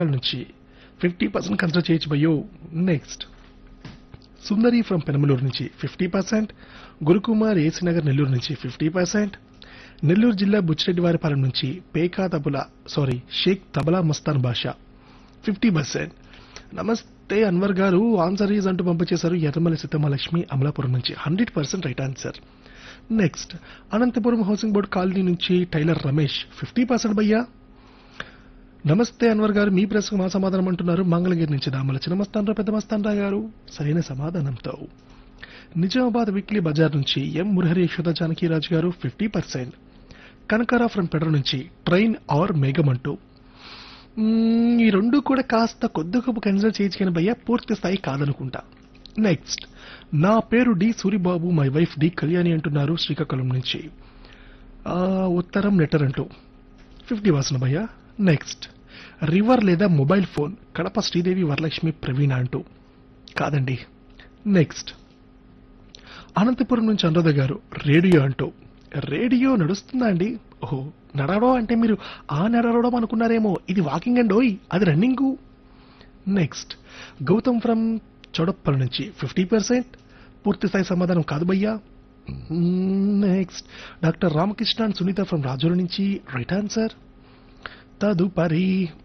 నుంచి fifty percent consider చేయొచ్చు భయ్యో నెక్స్ట్ సుందరి ఫ్రమ్ పెనమలూరు నుంచి ఫిఫ్టీ పర్సెంట్ గురుకుమార్ ఏసీనగర్ నెల్లూరు నుంచి ఫిఫ్టీ పర్సెంట్ నెల్లూరు జిల్లా బుచ్చిరెడ్డివారిపాలెం నుంచి పేకా తబులా sorry Shaik Tabala Mastan Basha fifty percent నమస్తే అన్వర్ గారు ఆన్సర్ ఈజ్ అంటూ పంపించేశారు ఎర్రమల్లి సీతమలక్ష్మి అమలాపురం నుంచి hundred percent right answer next Anantapuram housing board colony నుంచి టైలర్ రమేష్ ఫిఫ్టీ పర్సెంట్ భయ్యా నమస్తే అన్వర్ గారు మీ ప్రశ్నకు మా సమాధానం అంటున్నారు మంగళగిరి నుంచి దామల చిన్నమస్తానరావు పెద్ద మస్తానరావు గారు సరైన సమాధానంతో నిజామాబాద్ వీక్లీ బజార్ నుంచి ఎం మురహరి యశోద జానకీరాజు గారు ఫిఫ్టీ పర్సెంట్ కనకారా ఫ్రమ్ పెడర నుంచి ట్రైన్ ఆర్ మేఘం అంటూ మ్మ్, ఈ రెండు కూడా కాస్త కొద్ది గొప్ప కన్సిడర్ చేయొచ్చు కానీ భయ్య పూర్తి స్థాయి కాదనుకుంటా నెక్స్ట్ నా పేరు D Suribabu my wife D Kalyani అంటున్నారు శ్రీకాకుళం నుంచి ఆ, ఉత్తరం లెటర్ అంటూ ఫిఫ్టీ పర్సెంట్ భయ్య నెక్స్ట్ రివర్ లేదా మొబైల్ ఫోన్ కడప శ్రీదేవి వరలక్ష్మి ప్రవీణ అంటూ కాదండి నెక్స్ట్ అనంతపురం నుంచి అనురాధ గారు రేడియో అంటూ రేడియో నడుస్తుందా అండి ఓహో నడవడం అంటే మీరు ఆ నడవడం అనుకున్నారేమో ఇది వాకింగ్ అండ్ ఓయ్ అది running next Gautam from Chowdappala నుంచి ఫిఫ్టీ పర్సెంట్ పూర్తి స్థాయి సమాధానం కాదు భయ్యా next doctor Ramakrishna and Sunitha from Razole నుంచి రైట్ ఆన్సర్ తదుపరి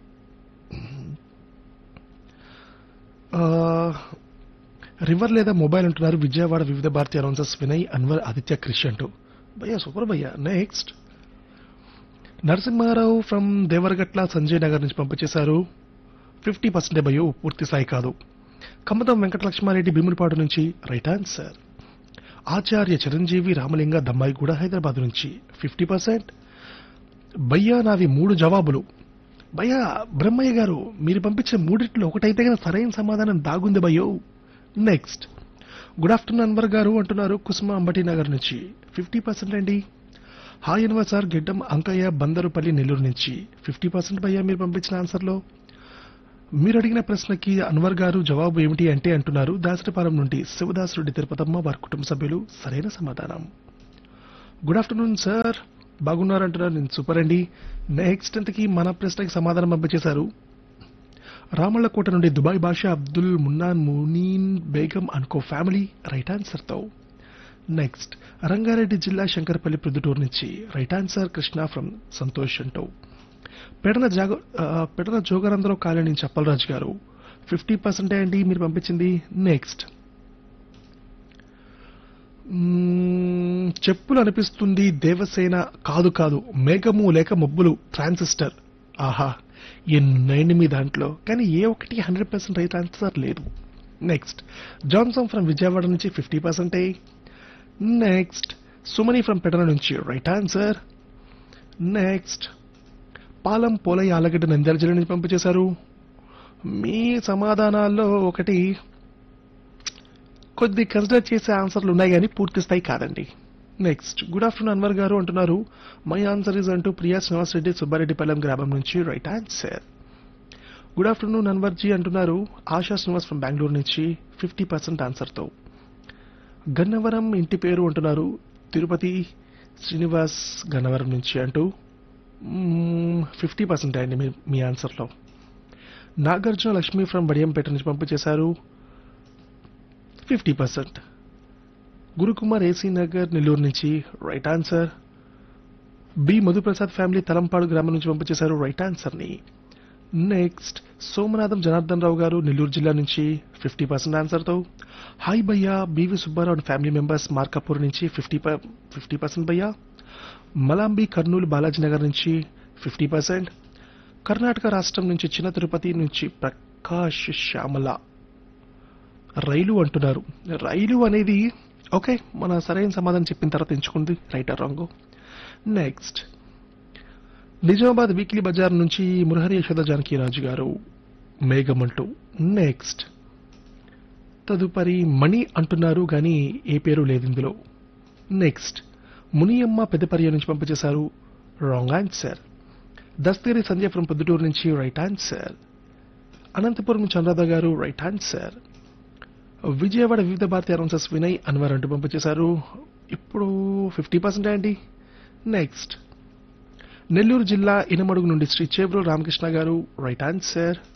ఆ, రివర్ లేదా మొబైల్ అంటున్నారు విజయవాడ వివిధ భారతీయ అనౌన్సర్స్ వినయ్ అన్వర్ ఆదిత్య క్రిష్ అంటూ భయ్యా సూపర్ భయ్యా నెక్స్ట్ నరసింహారావు ఫ్రమ్ దేవరగట్ల సంజయ్ నగర్ నుంచి పంపించేశారు ఫిఫ్టీ పర్సెంటే భయో పూర్తి స్థాయి కాదు కమ్మదం వెంకటలక్ష్మారెడ్డి భీములపాడు నుంచి రైట్ ఆన్సర్ ఆచార్య చిరంజీవి రామలింగ దమ్మాయిగూడ హైదరాబాద్ నుంచి ఫిఫ్టీ పర్సెంట్ భయ్యా నావి మూడు జవాబులు భయ్యా బ్రహ్మయ్య గారు మీరు పంపించే మూడిట్లో ఒకటైతే కనుక సరైన సమాధానం దాగుంది భయ్యో next good afternoon Anwar garu అంటున్నారు కుసుమ అంబటి నగర్ నుంచి ఫిఫ్టీ పర్సెంట్ అండి హాయ్ అన్వర్ సార్ గిడ్డం అంకయ్య బందరుపల్లి నెల్లూరు నుంచి ఫిఫ్టీ పర్సెంట్ భయ్యా మీరు పంపించిన ఆన్సర్లో మీరు అడిగిన ప్రశ్నకి అన్వర్ గారు జవాబు ఏమిటి అంటే అంటున్నారు దాసరిపాలెం నుండి శివదాసురెడ్డి తిరుపతమ్మ వారి కుటుంబ సభ్యులు సరైన సమాధానం గుడ్ ఆఫ్టర్నూన్ సార్ బాగున్నారంటున్నారు నేను సూపర్ అండి నెక్స్ట్ అంతకి మన ప్రశ్నకి సమాధానం పంపించేశారు రామళ్ళకోట నుండి దుబాయ్ భాష అబ్దుల్ మున్నాన్ మునీన్ బేగం అనుకో ఫ్యామిలీ రైట్ ఆన్సర్తో నెక్స్ట్ రంగారెడ్డి జిల్లా శంకరపల్లి ప్రొద్దుటూరు నుంచి right answer Krishna from Santosh అంటూ పెడన జాగ ఆ, పెడన జోగరంధ్రరావు కాలనీ నుంచి అప్పలరాజు గారు ఫిఫ్టీ పర్సెంటే అండి మీరు పంపించింది నెక్స్ట్ మ్మ్, చెప్పులు అనిపిస్తుంది దేవసేన కాదు కాదు మేఘము లేక మబ్బులు ట్రాన్సిస్టర్ ఆహా ఎన్నైంది మీ దాంట్లో కానీ ఏ ఒక్కటి హండ్రెడ్ పర్సెంట్ రైట్ ఆన్సర్ లేదు నెక్స్ట్ జాన్సన్ ఫ్రమ్ విజయవాడ నుంచి ఫిఫ్టీ పర్సెంటే నెక్స్ట్ సుమని ఫ్రమ్ పెడన నుంచి right answer next Palam Polaiah Allagadda Nandyal జిల్లా నుంచి పంపించేశారు మీ సమాధానాల్లో ఒకటి కొద్ది కన్సిడర్ చేసే ఆన్సర్లు ఉన్నాయి కానీ పూర్తి స్థాయి కాదండి next good afternoon Anwar garu అంటున్నారు మై ఆన్సర్ ఇస్ అంటూ ప్రియా శ్రీనివాస్ రెడ్డి సుబ్బారెడ్డిపల్లెం గ్రామం నుంచి right answer good afternoon Anwar ji అంటున్నారు ఆశా శ్రీనివాస్ ఫ్రమ్ బెంగళూరు నుంచి ఫిఫ్టీ పర్సెంట్ ఆన్సర్తో గన్నవరం ఇంటి పేరు అంటున్నారు తిరుపతి శ్రీనివాస్ గన్నవరం నుంచి అంటూ ఫిఫ్టీ పర్సెంట్ అండి మీ మీ ఆన్సర్లో నాగార్జున లక్ష్మి ఫ్రమ్ వడియంపేట నుంచి పంపించేశారు fifty percent Gurukumar AC Nagar Nellore నుంచి right answer B Madhuprasad family Talampadu గ్రామం నుంచి పంపించేశారు రైట్ ఆన్సర్ని నెక్స్ట్ సోమనాథం జనార్దన్ రావు గారు నెల్లూరు జిల్లా నుంచి ఫిఫ్టీ పర్సెంట్ ఆన్సర్తో హాయ్ భయ్యా BV Subbarao and family members Markapur నుంచి ఫిఫ్టీ ఫిఫ్టీ పర్సెంట్ భయ్యా మలాంబి కర్నూలు బాలాజీ నగర్ నుంచి ఫిఫ్టీ పర్సెంట్ కర్ణాటక రాష్ట్రం నుంచి చిన్న తిరుపతి నుంచి ప్రకాష్ శ్యామల రైలు అంటున్నారు రైలు అనేది ఓకే మన సరైన సమాధానం చెప్పిన తర్వాత ఎంచుకుంది right or wrong next Nizamabad weekly bazaar నుంచి మురహరి యశోద జానకీరాజు గారు మేఘం అంటూ నెక్స్ట్ తదుపరి మణి అంటున్నారు కానీ ఏ పేరు లేదు ఇందులో నెక్స్ట్ మునియమ్మ పెద్దపర్య నుంచి పంపించేశారు wrong answer Dastagiri Sanjay from Proddatur నుంచి రైట్ ఆన్సర్ అనంతపురం నుంచి అనురాధ గారు రైట్ ఆన్సర్ విజయవాడ వివిధ భారతీయ అనౌన్సర్స్ వినయ్ అన్వర్ అంటూ పంపించేశారు ఇప్పుడు ఫిఫ్టీ పర్సెంట్ అండి నెక్స్ట్ నెల్లూరు జిల్లా ఇనమడుగు నుండి శ్రీ చేబ్రో రామకృష్ణ గారు రైట్ ఆన్సర్